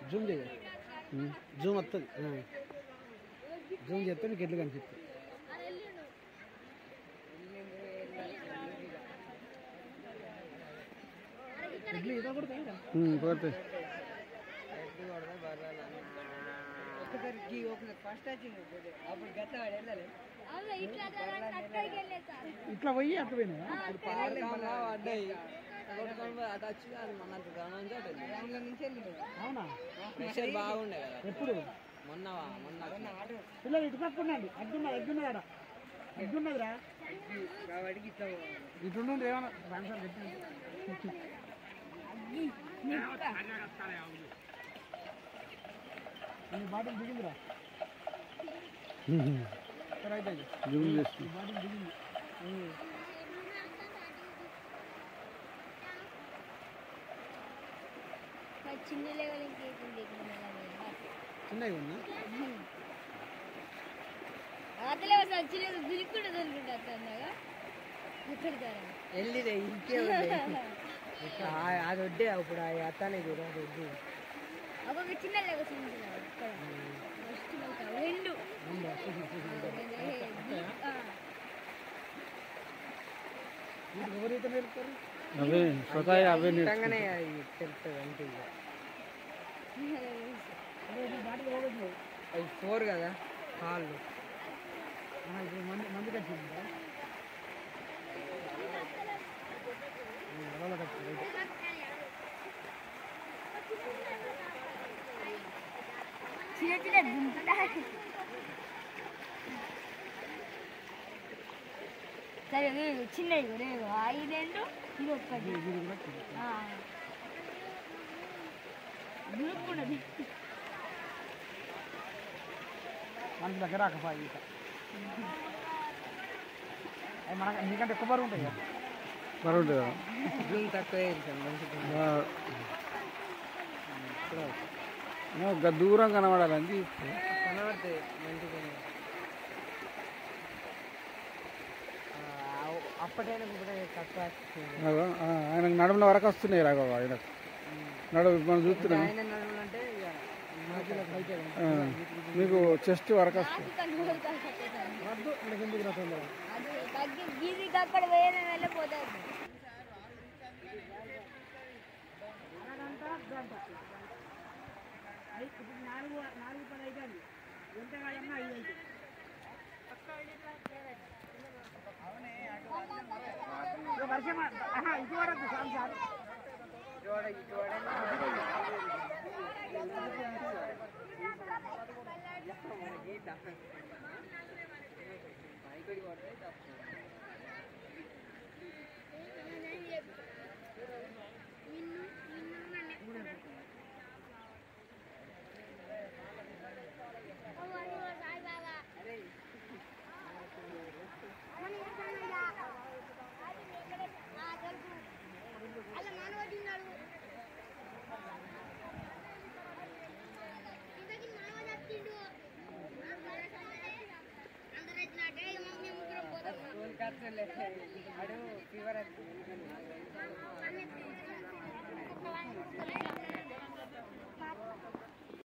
Zoom చేయ Zoom వస్తుంది Zoom చేస్తే నీకు ఎట్లు కనిపిస్తుంది ఇడ్లీ ఇదో కూడా పోతే ఇట్లా పోయి అట్లా పోయినా అవునా ప్రెషర్ బాగుండే కదా ఎప్పుడు మొన్న మొన్న పిల్లలు ఇటు పట్టుకున్నాండి అడ్డున్నది అడ్డున్నదా అడ్డున్నదిరా ఇటు నుండి ఏమన్నా రాన్సార్ గట్టి నీ బాటిల్ దిగిందిరా సరే అయితే ఈ బాటిల్ దిగింది చిన్న లెవెల్ ఇంకేసింది చిన్నగా ఉన్నా అతలే అసలు చిన్న దిరికుండా దొరుకుంటా అన్నగా ఇక్కడ వెళ్ళిదే ఇంకే అది వడ్డే అప్పుడు ఆ అత్తానే చూడు అది వడ్డీ ఒక్కొక్క చిన్న లెవెల్ చిన్న ఇక్కడ ఫస్ట్ మనకు రెండు ఆ. వీటికి ఎవరైతే నేర్పుతారు అవే స్వతహా అవే నిజంగానే అది తెలుస్తుంది అంతే ఇక. అదే ఈ బాటిల్ పోగొట్టినావు అది ఫోర్ కదా కాళ్ళు ఆ, ఇప్పుడు మంది మంది కట్టిందా ఎవరో కట్టింది చిన్న చిన్న దుంపుతా సరే రేగు చిన్నవి రేగు ఐదు రెండు ఇది ఒక్కటి ఇది కూడా కట్టింది. దులుపుకున్నది మనకి దగ్గర రాకపోయి ఈత అవి మనకు నీకంటే ఎక్కువ బరువు ఉంటాయి కదా బరువు జూమ్ తక్కువ వేసాను మంచిగా ఇంకా దూరం కనబడాలని కనబడుతుంది మంచిగా అప్పటైనా ఇప్పుడు తక్కువ వస్తుంది. అగో, ఆ, ఆయనకు నడుముల వరకు వస్తున్నాయి రాఘవ ఆయనకు నడుము మనం చూస్తున్నాం ఆయన నడవాలంటే ఇక ఆ, మీకు చెస్ట్ వరకు వస్తుంది వద్దు మనకి ఎందుకు రా తొందర అది తగ్గి గీదికి అక్కడ వేరే వెళ్ళిపోతుంది ఇప్పుడు నాలుగు నాలుగు పది అవుతుంది ఎంత కాదన్నా ఐదు అవుతుంది ఇక వర్షం ఆహా, ఇది వరకు సార్ సార్ అలా మానవడిన్నాడు ఇంతకీ మానవ చెప్పిండు అందరూ వచ్చినట్టే మమ్మీ ముగ్గురం పోతాం